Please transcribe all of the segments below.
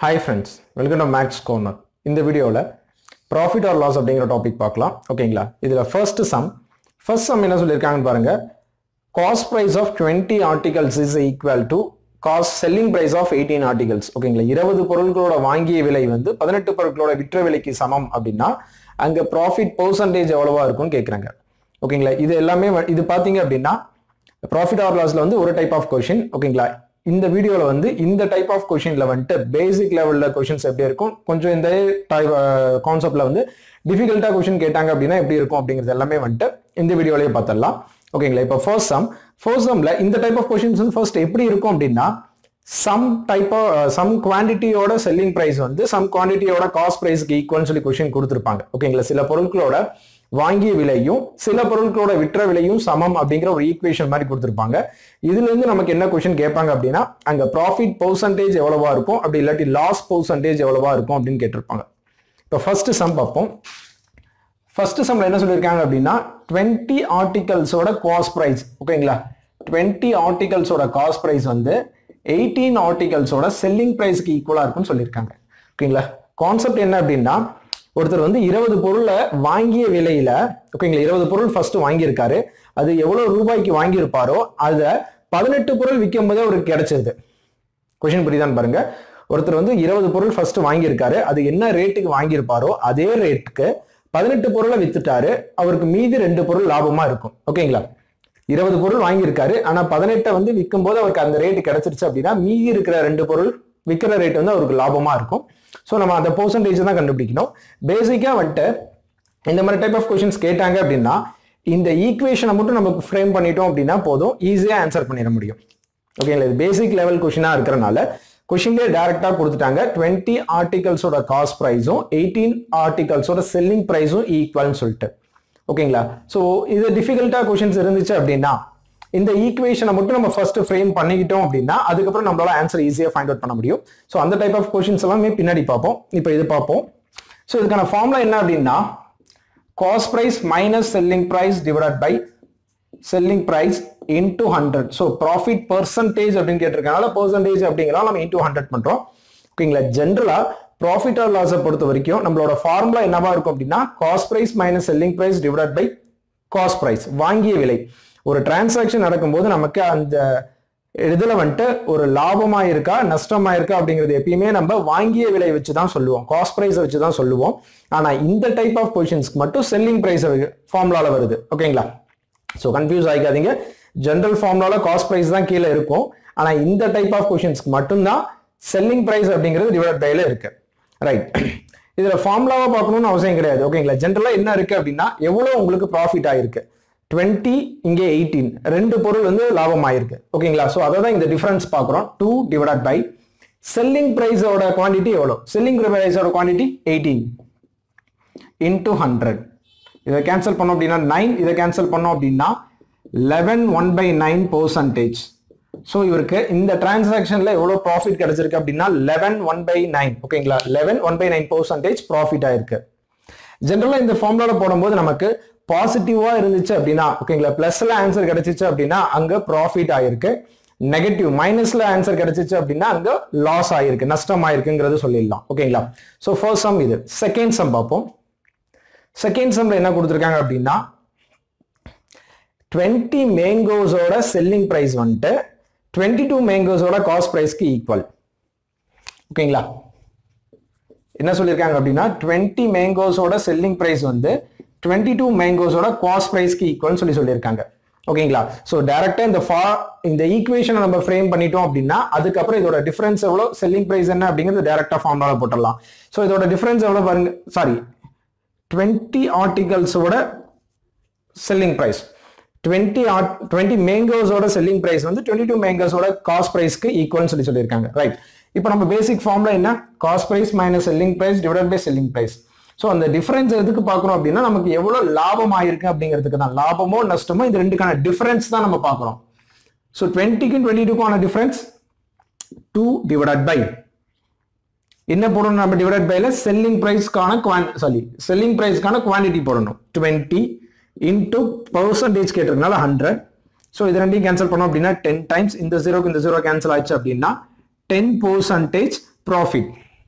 hi friends welcome to maths corner இந்த வீடியோவில் profit or loss அப்படிங்கிற டாபிக் பார்க்கலாம் ஓகேங்களா இதில் ஃபர்ஸ்ட் சம் ஃபர்ஸ்ட் சம் என்ன சொல்லியிருக்காங்கன்னு பாருங்க cost price of twenty articles is equal to cost selling price of eighteen articles ஓகேங்களா இருபது பொருட்களோட வாங்கிய விலை வந்து பதினெட்டு பொருட்களோட விற்ற விலைக்கு சமம் அப்படின்னா அங்கே ப்ராஃபிட் பர்சன்டேஜ் எவ்வளவா இருக்கும்னு கேட்குறாங்க ஓகேங்களா இது எல்லாமே வ- இது பார்த்தீங்க அப்படின்னா ப்ராஃபிட் ஆர் லாஸ்ல வந்து ஒரு டைப் ஆஃப் கொஷின் ஓகேங்களா இந்த வீடியோல வந்து இந்த டைப் ஆஃப் கொஷின்ல வந்துட்டு பேசிக் லெவல்ல கொஷின்ஸ் எப்படி இருக்கும் கொஞ்சம் இந்த கான்செப்ட்ல வந்து டிஃபிகல்ட்டா கொஷின் கேட்டாங்க அப்படின்னா எப்படி இருக்கும் அப்படிங்கிறது எல்லாமே வந்துட்டு இந்த வீடியோலயே பார்த்துடலாம் ஓகேங்களா இப்போ ஃபர்ஸ்ட் சம் ஃபர்ஸ்ட் சம்ல இந்த டைப் ஆஃப் கொஷின்ஸ் வந்து ஃபர்ஸ்ட் எப்படி இருக்கும் அப்படின்னா சம் டைப் ஆஃப் சம் குவான்டிட்டியோட செல்லிங் பிரைஸ் வந்து சம் குவான்டிட்டியோட காஸ்ட் பிரைஸ்க்கு ஈக்குவல்னு சொல்லி கொஷின் கொடுத்துருப்பாங்க ஓகேங்களா சில பொருட்களோட வாங்கிய விலையும் சில பொருட்களோட விற்ற விலையும் சமம் அப்படிங்கிற ஒரு ஈக்குவேஷன் மாதிரி கொடுத்துருப்பாங்க இதுல இருந்து நமக்கு என்ன கொஷின் கேட்பாங்க அப்படின்னா அங்க ப்ராஃபிட் பர்சன்டேஜ் எவ்வளவா இருக்கும் அப்படி இல்லாட்டி லாஸ் பர்சன்டேஜ் எவ்வளவா இருக்கும் அப்படின்னு கேட்டிருப்பாங்க இப்போ ஃபர்ஸ்ட் சம் பார்ப்போம் ஃபர்ஸ்ட் சம்ல என்ன சொல்லியிருக்காங்க அப்படின்னா டுவெண்ட்டி ஆர்டிகல்ஸோட காஸ்ட் ப்ரைஸ் ஓகேங்களா டுவெண்ட்டி ஆர்டிகல்ஸோட காஸ்ட் ப்ரைஸ் வந்து எயிட்டீன் ஆர்டிகல்ஸோட செல்லிங் ப்ரைஸ்க்கு ஈக்குவலா இருக்கும்னு சொல்லியிருக்காங்க ஓகேங்களா கான்செப்ட் என்ன அப்படின்னா ஒருத்தர் வந்து இருபது பொருளை வாங்கிய விலையில ஓகேங்களா இருபது பொருள் ஃபர்ஸ்ட் வாங்கியிருக்காரு அது எவ்வளவு ரூபாய்க்கு வாங்கியிருப்பாரோ அதை பதினெட்டு பொருள் விற்கும் போதே அவருக்கு கிடைச்சது கொஷின் புரியுதான்னு பாருங்க ஒருத்தர் வந்து இருபது பொருள் ஃபர்ஸ்ட் வாங்கியிருக்காரு அது என்ன ரேட்டுக்கு வாங்கியிருப்பாரோ அதே ரேட்டுக்கு பதினெட்டு பொருளை வித்துட்டாரு அவருக்கு மீதி ரெண்டு பொருள் லாபமா இருக்கும் ஓகேங்களா இருபது பொருள் வாங்கியிருக்காரு ஆனா பதினெட்டை வந்து விற்கும் போது அவருக்கு அந்த ரேட் கிடைச்சிருச்சு அப்படின்னா மீதி இருக்கிற ரெண்டு பொருள் விற்கிற ரேட் வந்து அவருக்கு லாபமா இருக்கும் ஸோ நம்ம அந்த பர்சன்டேஜ் தான் கண்டுபிடிக்கணும் பேசிக்கா வந்துட்டு இந்த மாதிரி டைப் ஆஃப் கொஷின்ஸ் கேட்டாங்க அப்படின்னா இந்த ஈக்குவேஷனை மட்டும் நம்ம ஃப்ரேம் பண்ணிட்டோம் அப்படின்னா போதும் ஈஸியா ஆன்சர் பண்ணிட முடியும் ஓகேங்களா இது பேசிக் லெவல் கொஷினா இருக்கிறனால கொஷின்லேயே டேரக்டா கொடுத்துட்டாங்க டுவெண்ட்டி ஆர்டிகல்ஸோட காஸ்ட் ப்ரைஸும் எயிட்டீன் ஆர்டிகல்ஸோட செல்லிங் ப்ரைஸும் ஈக்குவல்னு சொல்லிட்டு ஓகேங்களா ஸோ இது டிஃபிகல்ட்டா கொஷின்ஸ் இருந்துச்சு அப்படின்னா இந்த ஈக்குவேஷனை மட்டும் நம்ம ஃபர்ஸ்ட் ஃப்ரேம் பண்ணிக்கிட்டோம் அப்படின்னா அதுக்கப்புறம் நம்மளால ஆன்சர் ஈஸியாக ஃபைண்ட் அவுட் பண்ண முடியும் ஸோ அந்த டைப் ஆஃப் கொஷின்ஸ் எல்லாமே பின்னாடி பார்ப்போம் இப்போ இது பார்ப்போம் ஸோ இதுக்கான ஃபார்முலா என்ன அப்படின்னா cost price minus selling price divide by selling price into hundred so profit percentage அப்படின்னு கேட்டிருக்கனால பர்சன்டேஜ் அப்படிங்கிறனால நம்ம இன்டூ ஹண்ட்ரட் பண்றோம் ஓகேங்களா ஜென்ரலா ப்ராஃபிட் ஆர் லாஸை பொறுத்த வரைக்கும் நம்மளோட ஃபார்முலா என்னவா இருக்கும் அப்படின்னா cost price minus selling price divide by cost price வாங்கிய விலை ஒரு டிரான்சாக்ஷன் நடக்கும்போது நமக்கு அந்த இதுல வந்துட்டு ஒரு லாபமா இருக்கா நஷ்டமா இருக்கா அப்படிங்கிறது எப்பயுமே நம்ம வாங்கிய விலை வச்சு தான் சொல்லுவோம் காஸ்ட் பிரைஸ் வச்சு தான் சொல்லுவோம் ஆனா இந்த டைப் ஆஃப் பொசிஷன்ஸ்க்கு மட்டும் செல்லிங் பிரைஸ் ஃபார்முலால வருது ஓகேங்களா ஸோ கன்ஃபியூஸ் ஆகிக்காதீங்க ஜென்ரல் ஃபார்முலால காஸ்ட் ப்ரைஸ் தான் கீழே இருக்கும் ஆனா இந்த டைப் ஆஃப் கொஷின்ஸ்க்கு மட்டும்தான் செல்லிங் பிரைஸ் அப்படிங்கிறது டிவைட் பைல இருக்கு ரைட் இதுல ஃபார்முலாவா பார்க்கணும்னு அவசியம் கிடையாது ஓகேங்களா ஜென்ரலா என்ன இருக்கு அப்படின்னா எவ்வளவு உங்களுக்கு ப்ராஃபிட் ஆயிருக்கு டுவெண்ட்டி இங்கே எயிட்டீன் ரெண்டு பொருள் வந்து லாபம் ஆயிருக்கு ஓகேங்களா ஸோ அதை தான் இந்த டிஃபரன்ஸ் பார்க்குறோம் டூ டிவைட் பை செல்லிங் ப்ரைஸோட குவான்டிட்டி எவ்வளோ செல்லிங் ப்ரைஸோட குவான்டிட்டி எயிட்டீன் இன்டூ ஹண்ட்ரட் இதை கேன்சல் பண்ணோம் அப்படின்னா நைன் இதை கேன்சல் பண்ணோம் அப்படின்னா eleven one by nine percentage so இவருக்கு இந்த டிரான்சாக்ஷன்ல எவ்வளோ ப்ராஃபிட் கிடைச்சிருக்கு அப்படின்னா லெவன் ஒன் பை நைன் ஓகேங்களா eleven one by nine percentage profit ஆயிருக்கு ஜென்ரலா இந்த ஃபார்முலால போடும்போது நமக்கு பாசிட்டிவா இருந்துச்சு அப்படின்னா ஓகேங்களா பிளஸ்ல ஆன்சர் கிடைச்சிச்சு அப்படின்னா அங்க ப்ராஃபிட் ஆயிருக்கு நெகட்டிவ் மைனஸ்ல ஆன்சர் கிடைச்சிச்சு அப்படின்னா அங்க லாஸ் ஆயிருக்கு நஷ்டம் ஆயிருக்குங்கிறது சொல்லிடலாம் ஓகேங்களா ஸோ ஃபர்ஸ்ட் சம் இது செகண்ட் சம் பார்ப்போம் செகண்ட் சம்ல என்ன கொடுத்துருக்காங்க அப்படின்னா டுவெண்ட்டி மேங்கோஸோட செல்லிங் பிரைஸ் வந்துட்டு டுவெண்ட்டி டூ மேங்கோஸோட காஸ்ட் பிரைஸ்க்கு ஈக்குவல் ஓகேங்களா என்ன சொல்லியிருக்காங்க அப்படின்னா டுவெண்ட்டி மேங்கோஸோட செல்லிங் பிரைஸ் வந்து டுவெண்ட்டி டூ மேங்கோஸோட காஸ்ட் பிரைஸ்க்கு ஈக்குவல்னு சொல்லி சொல்லியிருக்காங்க ஓகேங்களா ஸோ டேரக்டா இந்த ஃபா இந்த ஈக்குவேஷனை நம்ம ஃப்ரேம் பண்ணிட்டோம் அப்படின்னா அதுக்கப்புறம் இதோட டிஃபரன்ஸ் எவ்வளோ செல்லிங் பிரைஸ் என்ன அப்படிங்கிறது டேரக்டா ஃபார்முலாவில் போட்டுடலாம் ஸோ இதோட டிஃபரன்ஸ் எவ்வளோ பாருங்க சாரி டுவெண்ட்டி ஆர்டிகல்ஸோட selling price twenty art twenty மேங்கோஸோட செல்லிங் பிரைஸ் வந்து டுவெண்ட்டி டூ மேங்கோஸோட காஸ்ட் பிரைஸ்க்கு ஈக்குவல்னு சொல்லி சொல்லியிருக்காங்க ரைட் இப்போ நம்ம பேசிக் ஃபார்ம்ல என்ன cost price minus selling price divide by selling price so அந்த டிஃபரன்ஸ் எதுக்கு பார்க்குறோம் அப்படின்னா நமக்கு எவ்வளோ லாபம் ஆயிருக்கு அப்படிங்கிறதுக்கு தான் லாபமோ நஷ்டமோ இந்த ரெண்டுக்கான டிஃபரன்ஸ் தான் நம்ம பார்க்குறோம் ஸோ டுவெண்ட்டிக்கும் டுவெண்ட்டி டூக்கான டிஃபரன்ஸ் டூ டிவைட் பை என்ன போடணும் நம்ம டிவைட் பைல செல்லிங் பிரைஸ்க்கான குவான் சாரி செல்லிங் பிரைஸ்க்கான குவான்டிட்டி போடணும் டுவெண்ட்டி இன்டூ பர்சன்டேஜ் கேட்டிருக்கனால ஹண்ட்ரட் ஸோ இது ரெண்டையும் கேன்சல் பண்ணோம் அப்படின்னா டென் டைம்ஸ் இந்த ஜீரோக்கு இந்த ஜீரோ கேன்சல் ஆச்சு அப்படின்னா டென் பர்சன்டேஜ் ப்ராஃபிட்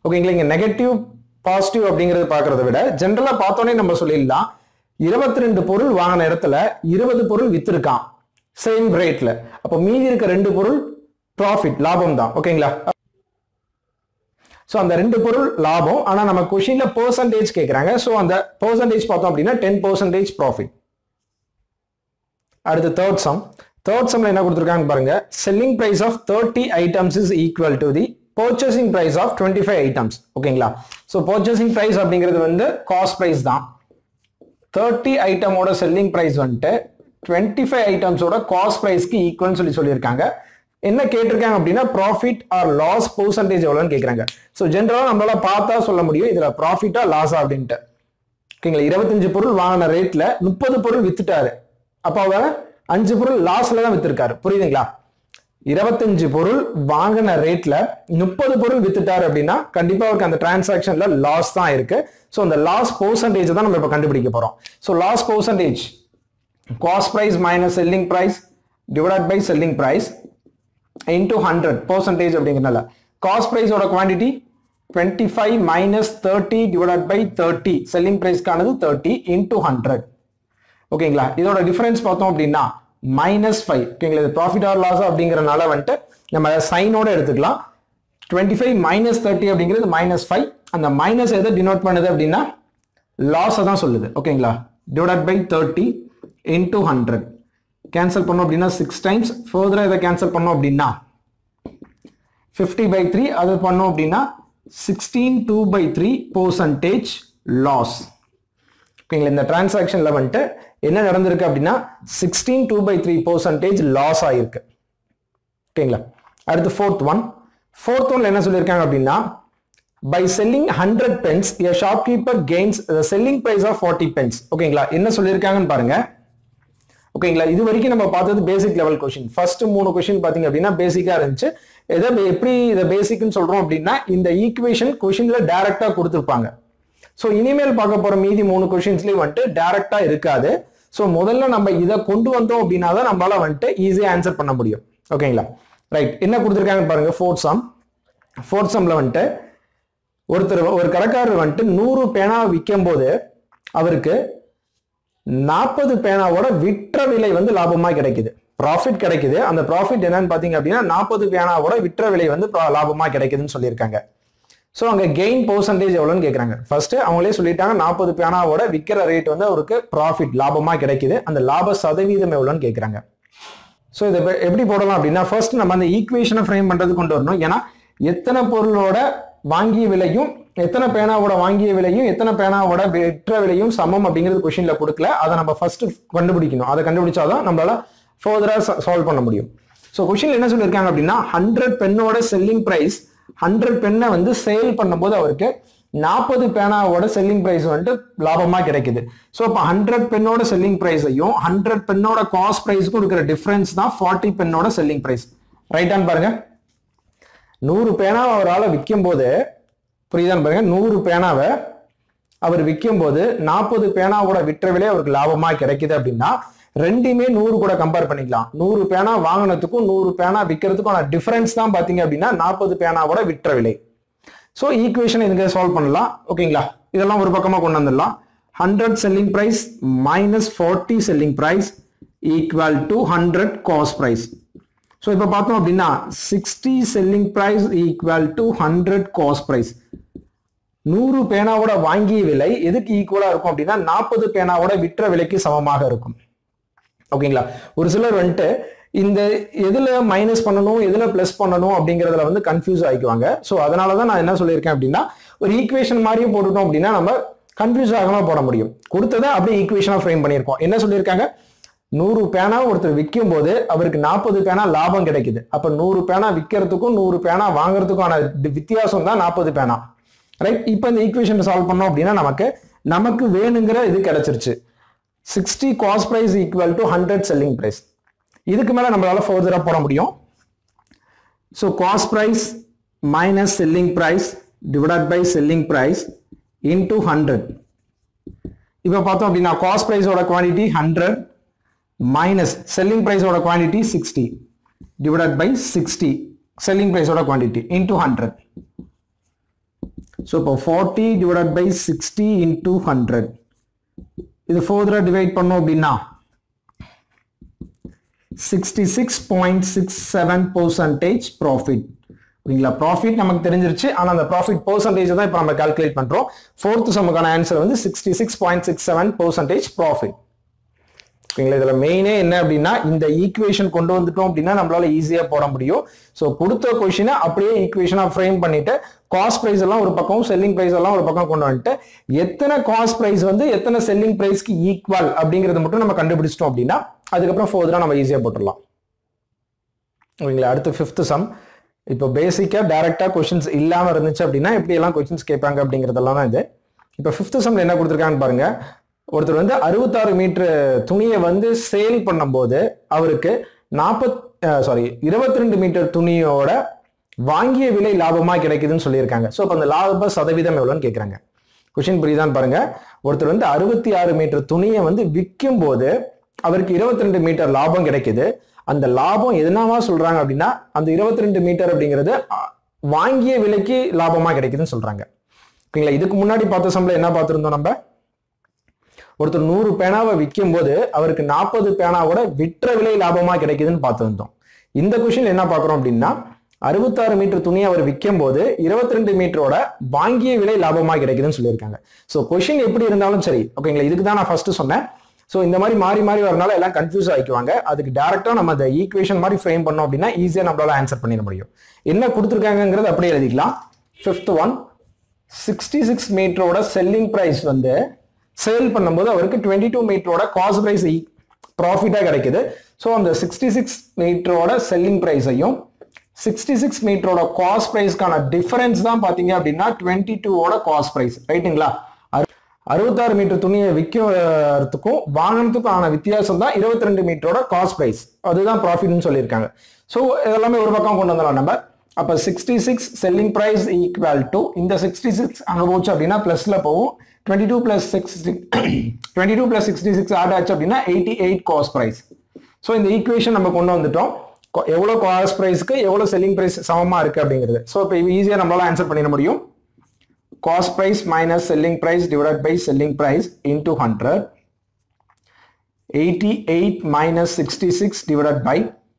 ஓகேங்களா இங்க நெகட்டிவ் பாசிட்டிவ் அப்படிங்கறது பாக்குறத விட ஜென்ரலா பார்த்தோன்னே நம்ம சொல்லிடலாம் இருபத்தி ரெண்டு பொருள் வாங்கின இடத்துல இருபது பொருள் வித்திருக்கான் சேம் ரேட்ல அப்போ மீதி இருக்க ரெண்டு பொருள் ப்ராஃபிட் லாபம் தான் ஓகேங்களா ஸோ அந்த ரெண்டு பொருள் லாபம் ஆனால் நம்ம கொஷின்ல பெர்சன்டேஜ் கேட்குறாங்க ஸோ அந்த பெர்சன்டேஜ் பார்த்தோம் அப்படின்னா டென் பர்சன்டேஜ் ப்ராஃபிட் அடுத்து தேர்ட் சம் தேர்ட் சம்ல என்ன கொடுத்துருக்காங்க பாருங்க selling price of thirty items is equal to the purchasing price of twenty five items ஓகேங்களா ஸோ பர்ச்சேசிங் பிரைஸ் அப்படிங்கிறது வந்து காஸ்ட் பிரைஸ் தான் தேர்ட்டி ஐட்டமோட செல்லிங் பிரைஸ் வந்துட்டு டுவெண்ட்டி ஃபைவ் ஐட்டம்ஸோட காஸ்ட் ப்ரைஸ்க்கு ஈக்குவல்னு சொல்லி சொல்லியிருக்காங்க என்ன கேட்டிருக்காங்க அப்படின்னா ப்ராஃபிட் ஆர் லாஸ் பர்சன்டேஜ் எவ்வளோன்னு கேட்குறாங்க ஸோ ஜென்ரலாக நம்மளால பார்த்தா சொல்ல முடியும் இதில் ப்ராஃபிட்டா லாஸா அப்படின்ட்டு ஓகேங்களா இருபத்தஞ்சு பொருள் வாங்கின ரேட்ல முப்பது பொருள் வித்துட்டாரு அப்போ அவர் அஞ்சு பொருள் லாஸ்ல தான் வித்திருக்காரு புரியுதுங்களா இருபத்தஞ்சு பொருள் வாங்கின ரேட்ல முப்பது பொருள் வித்துட்டாரு அப்படின்னா கண்டிப்பா அவருக்கு அந்த டிரான்சாக்ஷன்ல லாஸ் தான் இருக்கு ஸோ அந்த லாஸ் பர்சன்டேஜ் தான் நம்ம இப்போ கண்டுபிடிக்க போறோம் so loss percentage cost price minus selling price divide by selling price into hundred percentage அப்படிங்கிறனால காஸ்ட் ப்ரைஸோட quantity twenty five minus thirty divide by thirty selling ப்ரைஸ்க்கானது தேர்ட்டி இன்டூ ஹண்ட்ரட் ஓகேங்களா இதோட டிஃபரன்ஸ் பார்த்தோம் அப்படின்னா மைனஸ் ஃபைவ் ஓகேங்களா இது profit or loss அப்படிங்கிறனால வந்துட்டு நம்ம சைனோட எடுத்துக்கலாம் டுவெண்ட்டி ஃபைவ் மைனஸ் தேர்ட்டி அப்படிங்கிறது மைனஸ் ஃபைவ் அந்த மைனஸ் எதை டினோட் பண்ணுது அப்படின்னா லாஸை தான் சொல்லுது ஓகேங்களா divide by thirty into hundred cancel பண்ணோம் அப்படின்னா சிக்ஸ் டைம்ஸ் ஃபர்தராக இதை கேன்சல் பண்ணோம் அப்படின்னா ஃபிஃப்டி பை த்ரீ அது பண்ணோம் அப்படின்னா sixteen two by three percentage loss ஓகேங்களா இந்த டிரான்சாக்ஷன்ல வந்துட்டு என்ன நடந்திருக்கு அப்படின்னா sixteen two by three percentage loss ஆயிருக்கு ஓகேங்களா அடுத்து ஃபோர்த் ஒன் ஃபோர்த் ஒன்ல என்ன சொல்லியிருக்காங்க அப்படின்னா by selling hundred pens a shopkeeper gains selling price of forty pens ஓகேங்களா என்ன சொல்லியிருக்காங்கன்னு பாருங்க ஓகேங்களா இது வரைக்கும் நம்ம பார்த்தது பேசிக் லெவல் கொஷின் ஃபர்ஸ்ட் மூணு கொஷின் பாத்தீங்க அப்படின்னா பேசிக்கா இருந்துச்சு எதை எப்படி இதை பேசிக்னு சொல்றோம் அப்படின்னா இந்த ஈக்குவேஷன் கொஷின்ல டைரக்டா கொடுத்துருப்பாங்க ஸோ இனிமேல் பார்க்க போற மீதி மூணு கொஷின்ஸ்லயும் வந்துட்டு டைரக்டா இருக்காது ஸோ முதல்ல நம்ம இதை கொண்டு வந்தோம் அப்படின்னா தான் நம்மளால வந்துட்டு ஈஸியா ஆன்சர் பண்ண முடியும் ஓகேங்களா ரைட் என்ன கொடுத்துருக்காங்க பாருங்க ஃபோர்த் சம் ஃபோர்த் சம்ல வந்துட்டு ஒருத்தர் ஒரு கடைக்காரர் வந்துட்டு நூறு பேனா விற்கும் போது அவருக்கு நாற்பது பேனாவோட விற்ற விலை வந்து லாபமா கிடைக்குது ப்ராஃபிட் கிடைக்குது அந்த ப்ராஃபிட் என்னன்னு பாத்தீங்க அப்படின்னா நாற்பது பேனாவோட விற்ற விலை வந்து லாபமா கிடைக்குதுன்னு சொல்லியிருக்காங்க ஸோ அங்கே கெயின் பர்சன்டேஜ் எவ்வளோன்னு கேட்குறாங்க ஃபர்ஸ்ட் அவங்களே சொல்லிட்டாங்க நாற்பது பேனாவோட விற்கிற ரேட் வந்து அவருக்கு ப்ராஃபிட் லாபமாக கிடைக்குது அந்த லாப சதவீதம் எவ்வளோன்னு கேட்குறாங்க ஸோ இதை எப்படி போடலாம் அப்படின்னா ஃபர்ஸ்ட் நம்ம அந்த ஈக்குவேஷனை ஃப்ரேம் பண்ணுறது கொண்டு வரணும் ஏன்னா எத்தனை பொருளோட வாங்கிய விலையும் எத்தனை பேனாவோட வாங்கிய விலையும் எத்தனை பேனாவோட விற்ற விலையும் சமம் அப்படிங்கிறது கொஷின்ல கொடுக்கல அதை நம்ம ஃபர்ஸ்ட் கண்டுபிடிக்கணும் அதை கண்டுபிடிச்சாதான் நம்மளால ஃபர்தரா சால்வ் பண்ண முடியும் ஸோ கொஷின்ல என்ன சொல்லியிருக்காங்க அப்படின்னா ஹண்ட்ரட் பென்னோட செல்லிங் பிரைஸ் ஹண்ட்ரட் பென்னை வந்து சேல் பண்ணும்போது அவருக்கு நாற்பது பேனாவோட செல்லிங் பிரைஸ் வந்துட்டு லாபமா கிடைக்குது ஸோ இப்போ ஹண்ட்ரட் பென்னோட செல்லிங் பிரைஸையும் ஹண்ட்ரட் பென்னோட காஸ்ட் பிரைஸ்க்கும் இருக்கிற டிஃபரன்ஸ் தான் ஃபார்ட்டி பென்னோட செல்லிங் பிரைஸ் ரைட்டான்னு பாருங்க நூறு பேனா அவரால் விற்கும் போது புரியுதான்னு பாருங்க நூறு பேனாவை அவர் விற்கும் போது நாற்பது பேனாவோட விற்ற விலை அவருக்கு லாபமா கிடைக்குது அப்படின்னா ரெண்டுமே நூறு கூட கம்பேர் பண்ணிக்கலாம் நூறு பேனா வாங்கினதுக்கும் நூறு பேனா விற்கிறதுக்கும் டிஃபரன்ஸ் தான் பாத்தீங்க அப்படின்னா நாற்பது பேனாவோட விற்ற விலை ஸோ ஈக்குவேஷன் இதுங்க சால்வ் பண்ணலாம் ஓகேங்களா இதெல்லாம் ஒரு பக்கமா கொண்டு வந்துடலாம் hundred selling price minus forty selling price equal to hundred cost price so இப்போ பார்த்தோம் அப்படின்னா sixty selling price equal to hundred cost price நூறு பேனாவோட வாங்கிய விலை எதுக்கு ஈக்குவலா இருக்கும் அப்படின்னா நாற்பது பேனாவோட விற்ற விலைக்கு சமமாக இருக்கும் ஓகேங்களா ஒரு சிலர் வந்துட்டு இந்த எதுல மைனஸ் பண்ணணும் எதுல பிளஸ் பண்ணணும் அப்படிங்கறதுல வந்து கன்ஃபியூஸ் ஆகிக்குவாங்க ஸோ அதனாலதான் நான் என்ன சொல்லியிருக்கேன் அப்படின்னா ஒரு ஈக்குவேஷன் மாதிரியும் போட்டுட்டோம் அப்படின்னா நம்ம கன்ஃபியூஸ் ஆகாம போட முடியும் கொடுத்ததை அப்படியே ஈக்குவேஷனா ஃப்ரேம் பண்ணியிருக்கோம் என்ன சொல்லியிருக்காங்க நூறு பேனா ஒருத்தர் விற்கும் போது அவருக்கு நாற்பது பேனா லாபம் கிடைக்குது அப்ப நூறு பேனா விற்கிறதுக்கும் நூறு பேனா வாங்குறதுக்கான வித்தியாசம் தான் நாற்பது பேனா ரைட் இப்போ இந்த ஈக்குவேஷன் சால்வ் பண்ணோம் அப்படின்னா நமக்கு நமக்கு வேணுங்கிற இது கிடைச்சிருச்சு sixty cost price equal to hundred selling price இதுக்கு மேல நம்மளால ஃபர்தரா போட முடியும் so cost price minus selling price divide by selling price into hundred இப்போ பார்த்தோம் அப்படின்னா காஸ்ட் பிரைஸோட குவான்டிட்டி ஹண்ட்ரட் மைனஸ் செல்லிங் பிரைஸோட quantity sixty divide by sixty selling பிரைஸோட குவான்டிட்டி இன்டூ ஹண்ட்ரட் ஸோ இப்போ forty divided by sixty into hundred இது ஃபோர்தராக divide பண்ணோம் அப்படின்னா sixty six point six seven percentage profit ஓகேங்களா ப்ராஃபிட் நமக்கு தெரிஞ்சிருச்சு ஆனால் அந்த ப்ராஃபிட் பர்சன்டேஜ் தான் இப்போ நம்ம கால்குலேட் பண்ணுறோம் ஃபோர்த் சமுக்கான ஆன்சர் வந்து sixty six point six seven percentage profit ஓகேங்களா இதில் மெயினே என்ன அப்படின்னா இந்த ஈக்குவேஷன் கொண்டு வந்துட்டோம் அப்படின்னா நம்மளால ஈஸியாக போட முடியும் ஸோ கொடுத்த கொஷினை அப்படியே ஈக்குவேஷனாக ஃப்ரேம் பண்ணிட்டு காஸ்ட் ப்ரைஸ் எல்லாம் ஒரு பக்கம் செல்லிங் ப்ரைஸ் எல்லாம் ஒரு பக்கம் கொண்டு வந்துட்டு எத்தனை காஸ்ட் ப்ரைஸ் வந்து எத்தனை செல்லிங் ப்ரைஸ்க்கு ஈக்குவல் அப்படிங்கிறத மட்டும் நம்ம கண்டுபிடிச்சிட்டோம் அப்படின்னா அதுக்கப்புறம் ஃபோர்தராக நம்ம ஈஸியாக போட்டுடலாம் ஓகேங்களா அடுத்து ஃபிஃப்த் சம் இப்போ பேசிக்காக டேரெக்டாக கொஷின்ஸ் இல்லாமல் இருந்துச்சு அப்படின்னா எப்படி எல்லாம் கொஷின்ஸ் கேட்பாங்க அப்படிங்கிறதெல்லாம் தான் இது இப்போ ஃபிஃப்த் சம்ல என்ன கொடுத்துருக்காங்கன்னு பாருங்க ஒருத்தர் வந்து அறுபத்தாறு மீட்டர் துணியை வந்து சேல் பண்ணும்போது அவருக்கு நாற்பத் சாரி இருபத்தி ரெண்டு மீட்டர் துணியோட வாங்கிய விலை லாபமா கிடைக்குதுன்னு சொல்லியிருக்காங்க ஸோ அப்போ அந்த லாப சதவீதம் எவ்வளோன்னு கேட்குறாங்க கொஷின் புரியுதான்னு பாருங்க ஒருத்தர் வந்து அறுபத்தி ஆறு மீட்டர் துணியை வந்து விற்கும் போது அவருக்கு இருபத்தி ரெண்டு மீட்டர் லாபம் கிடைக்குது அந்த லாபம் எதனாவா சொல்றாங்க அப்படின்னா அந்த இருபத்தி ரெண்டு மீட்டர் அப்படிங்கிறது அ, வாங்கிய விலைக்கு லாபமா கிடைக்குதுன்னு சொல்றாங்க ஓகேங்களா இதுக்கு முன்னாடி பார்த்த சம்பளம் என்ன பார்த்துருந்தோம் நம்ம ஒருத்தர் நூறு பேனாவை விற்கும் போது அவருக்கு நாற்பது பேனாவோட விற்ற விலை லாபமா கிடைக்குதுன்னு பார்த்துருந்தோம் இந்த கொஷின் என்ன பார்க்குறோம் அப்படின்னா அறுபத்தாறு மீட்டர் துணியை அவர் விற்கும் போது இருபத்தி ரெண்டு மீட்டரோட வாங்கிய விலை லாபமா கிடைக்குதுன்னு சொல்லியிருக்காங்க ஸோ கொஷின் எப்படி இருந்தாலும் சரி ஓகேங்களா இதுக்கு தான் நான் ஃபர்ஸ்ட் சொன்னேன் ஸோ இந்த மாதிரி மாறி மாறி வரனால எல்லாம் கன்ஃபியூஸ் ஆகிக்குவாங்க அதுக்கு டேரக்டாக நம்ம அந்த ஈக்குவேஷன் மாதிரி ஃப்ரேம் பண்ணோம் அப்படின்னா ஈஸியாக நம்மளால ஆன்சர் பண்ணிட முடியும் என்ன கொடுத்துருக்காங்கிறது அப்படியே எழுதிக்கலாம் ஃபிஃப்த் ஒன் சிக்ஸ்டி சிக்ஸ் மீட்டரோட செல்லிங் ப்ரைஸ் வந்து சேல் பண்ணும்போது அவருக்கு டுவெண்ட்டி டூ மீட்டரோட காஸ்ட் ப்ரைஸ் ப்ராஃபிட்டாக கிடைக்குது ஸோ அந்த சிக்ஸ்டி சிக்ஸ் மீட்டரோட செல்லிங் ப்ரைஸையும் சிக்ஸ்டி சிக்ஸ் மீட்டரோட காஸ்ட் ப்ரைஸ்க்கான டிஃபரன்ஸ் தான் பார்த்தீங்க அப்படின்னா டுவெண்ட்டி டூவோட காஸ்ட் ப்ரைஸ் ரைட்டுங்களா அறுபத்தாறு மீட்டர் துணியை விற்கிறதுக்கும் வாங்கினதுக்கும் ஆன வித்தியாசம் தான் இருபத்தி ரெண்டு மீட்டரோட காஸ்ட் ப்ரைஸ் அதுதான் ப்ராஃபிட்னு சொல்லியிருக்காங்க ஸோ இதெல்லாமே ஒரு பக்கம் கொண்டு வந்துடலாம் நம்ம அப்போ sixty six selling price equal to இந்த சிக்ஸ்டி சிக்ஸ் அங்கே போச்சு அப்படின்னா ப்ளஸில் போகும் twenty two plus six twenty two plus sixty six add ஆச்சு அப்படின்னா eighty eight cost price so இந்த ஈக்குவேஷன் நம்ம கொண்டு வந்துட்டோம் கொ- எவ்வளோ காஸ்ட் ப்ரைஸ்க்கு எவ்வளோ செல்லிங் ப்ரைஸ் சமமாக இருக்குது அப்படிங்கிறது ஸோ இப்போ ஈஸியாக நம்மளால ஆன்சர் பண்ணிட முடியும் cost price minus selling price divided by selling price into 100 88 minus 66 divided by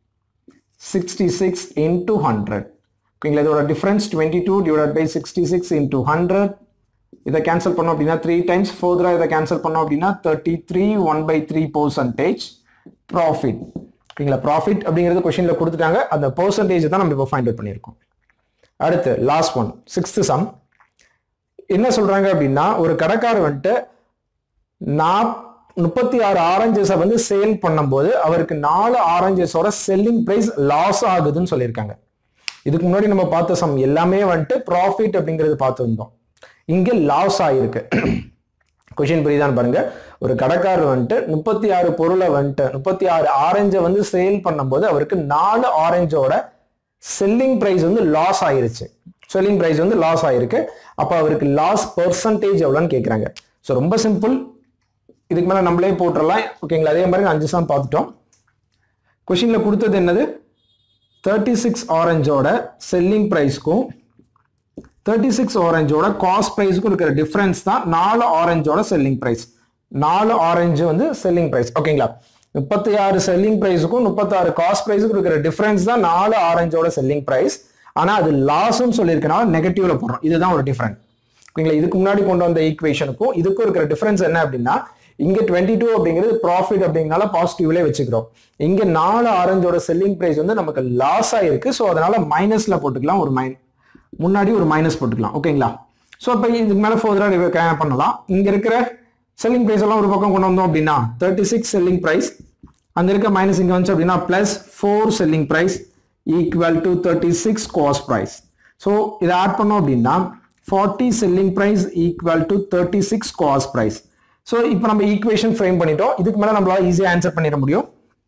66 into 100 ஓகேங்களா இதோட difference twenty two divide by sixty six into hundred இதை கேன்சல் பண்ணோம் அப்படின்னா த்ரீ டைம்ஸ் ஃபோர்தராக இதை கேன்சல் பண்ணோம் அப்படின்னா thirty three one by three percentage profit ஓகேங்களா ப்ராஃபிட் அப்படிங்கிறது கொஷினில் கொடுத்துட்டாங்க அந்த பர்சன்டேஜ் தான் நம்ம இப்போ ஃபைண்ட் அவுட் பண்ணியிருக்கோம் அடுத்து லாஸ்ட் ஒன் சிக்ஸ்த் சம் என்ன சொல்றாங்க அப்படின்னா ஒரு கடைக்காரர் வந்துட்டு நாப் முப்பத்தி ஆறு ஆரஞ்சஸை வந்து சேல் பண்ணும்போது அவருக்கு நாலு ஆரஞ்சஸோட செல்லிங் பிரைஸ் லாஸ் ஆகுதுன்னு சொல்லியிருக்காங்க இதுக்கு முன்னாடி நம்ம பார்த்த சம் எல்லாமே வந்துட்டு ப்ராஃபிட் அப்படிங்கிறது பார்த்துருந்தோம் இங்க லாஸ் ஆயிருக்கு கொஷின் புரியுதான்னு பாருங்க ஒரு கடைக்காரர் வந்துட்டு முப்பத்தி ஆறு பொருளை வந்துட்டு முப்பத்தி ஆறு ஆரஞ்சை வந்து சேல் பண்ணும்போது அவருக்கு நாலு ஆரஞ்சோட செல்லிங் பிரைஸ் வந்து லாஸ் ஆயிருச்சு செல்லிங் பிரைஸ் வந்து லாஸ் ஆயிருக்கு அப்போ அவருக்கு லாஸ் பெர்சன்டேஜ் எவ்வளோன்னு கேட்குறாங்க ஸோ ரொம்ப சிம்பிள் இதுக்கு மேலே நம்மளே போட்டுடலாம் ஓகேங்களா அதே மாதிரி அஞ்சு சம் பார்த்துட்டோம் கொஷினில் கொடுத்தது என்னது தேர்ட்டி சிக்ஸ் ஆரஞ்சோட செல்லிங் ப்ரைஸ்க்கும் தேர்ட்டி சிக்ஸ் ஆரஞ்சோட காஸ்ட் ப்ரைஸ்க்கும் இருக்கிற டிஃபரன்ஸ் தான் நாலு ஆரஞ்சோட செல்லிங் ப்ரைஸ் நாலு ஆரஞ்சு வந்து செல்லிங் ப்ரைஸ் ஓகேங்களா முப்பத்தி ஆறு செல்லிங் ப்ரைஸுக்கும் முப்பத்தாறு காஸ்ட் ப்ரைஸுக்கும் இருக்கிற டிஃபரன்ஸ் தான் நாலு ஆரஞ்சோட செல்லிங் ப்ரைஸ் ஆனா அது லாஸ்ன்னு சொல்லியிருக்கனால நெகட்டிவ்ல போடுறோம் இதுதான் ஒரு டிஃபரன்ஸ் ஓகேங்களா இதுக்கு முன்னாடி கொண்டு வந்த ஈக்குவேஷனுக்கும் இதுக்கும் இருக்கிற டிஃபரன்ஸ் என்ன அப்படின்னா இங்க டுவெண்ட்டி டூ அப்படிங்கிறது ப்ராஃபிட் அப்படிங்கனால பாசிட்டிவ்லே வச்சுக்கிறோம் இங்க நாலு ஆரஞ்சோட செல்லிங் பிரைஸ் வந்து நமக்கு லாஸ் ஆயிருக்கு ஸோ அதனால மைனஸ்ல போட்டுக்கலாம் ஒரு மைன் முன்னாடி ஒரு மைனஸ் போட்டுக்கலாம் ஓகேங்களா ஸோ அப்போ இதுக்கு மேலே ஃபோர்தராக பண்ணலாம் இங்க இருக்கிற செல்லிங் பிரைஸ் எல்லாம் ஒரு பக்கம் கொண்டு வந்தோம் அப்படின்னா தேர்ட்டி சிக்ஸ் செல்லிங் பிரைஸ் அந்த இருக்க மைனஸ் இங்க வந்துச்சு அப்படின்னா plus four selling price equal to thirty six cost price so இதை ஆட் பண்ணோம் அப்படின்னா forty selling price equal to thirty six cost price so இப்போ நம்ம ஈக்குவேஷன் ஃப்ரேம் பண்ணிட்டோம் இதுக்கு மேலே நம்மளால ஈஸியாக ஆன்சர் பண்ணிட முடியும்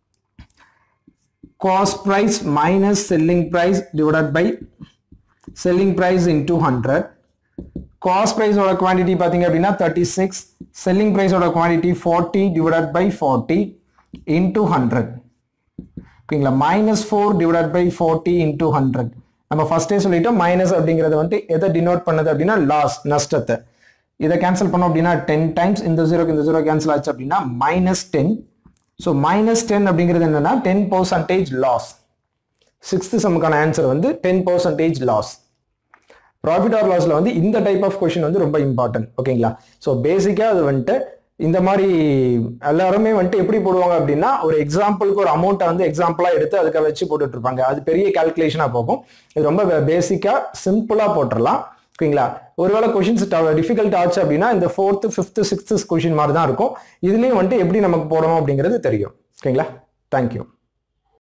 cost price minus selling price divided by selling price into hundred cost பிரைஸோட குவான்டிட்டி பார்த்தீங்க அப்படின்னா தேர்ட்டி சிக்ஸ் செல்லிங் பிரைஸோட quantity forty divided by forty into hundred ஓகேங்களா minus four divided by forty into hundred நம்ம ஃபர்ஸ்டே சொல்லிட்டோம் மைனஸ் அப்படிங்கிறது வந்துட்டு எதை டினோட் பண்ணுது அப்படின்னா லாஸ் நஷ்டத்தை இதை கேன்சல் பண்ணோம் அப்படின்னா டென் டைம்ஸ் இந்த ஜீரோக்கு இந்த ஜீரோ கேன்சல் ஆச்சு அப்படின்னா minus ten so minus ten அப்படிங்கிறது என்னன்னா டென் பர்சன்டேஜ் லாஸ் சிக்ஸ்த் சமுக்கான ஆன்சர் வந்து ten percentage loss profit or லாஸ்ல வந்து இந்த டைப் ஆஃப் கொஷின் வந்து ரொம்ப இம்பார்ட்டன்ட் ஓகேங்களா ஸோ பேசிக்காக அது வந்துட்டு இந்த மாதிரி எல்லாருமே வந்துட்டு எப்படி போடுவாங்க அப்படின்னா ஒரு எக்ஸாம்பிளுக்கு ஒரு அமௌண்ட்டை வந்து எக்ஸாம்பிளா எடுத்து அதுக்காக வச்சு போட்டுட்டு இருப்பாங்க அது பெரிய கால்குலேஷனா போகும் இது ரொம்ப பேசிக்கா சிம்பிளா போட்டுடலாம் ஓகேங்களா ஒருவேளை கொஷின்ஸ் டிஃபிகல்ட் ஆச்சு அப்படின்னா இந்த ஃபோர்த்து ஃபிஃப்த்து சிக்ஸ்த்து கொஷின் மாதிரி தான் இருக்கும் இதுலயும் வந்துட்டு எப்படி நமக்கு போடணும் அப்படிங்கிறது தெரியும் ஓகேங்களா தேங்க்யூ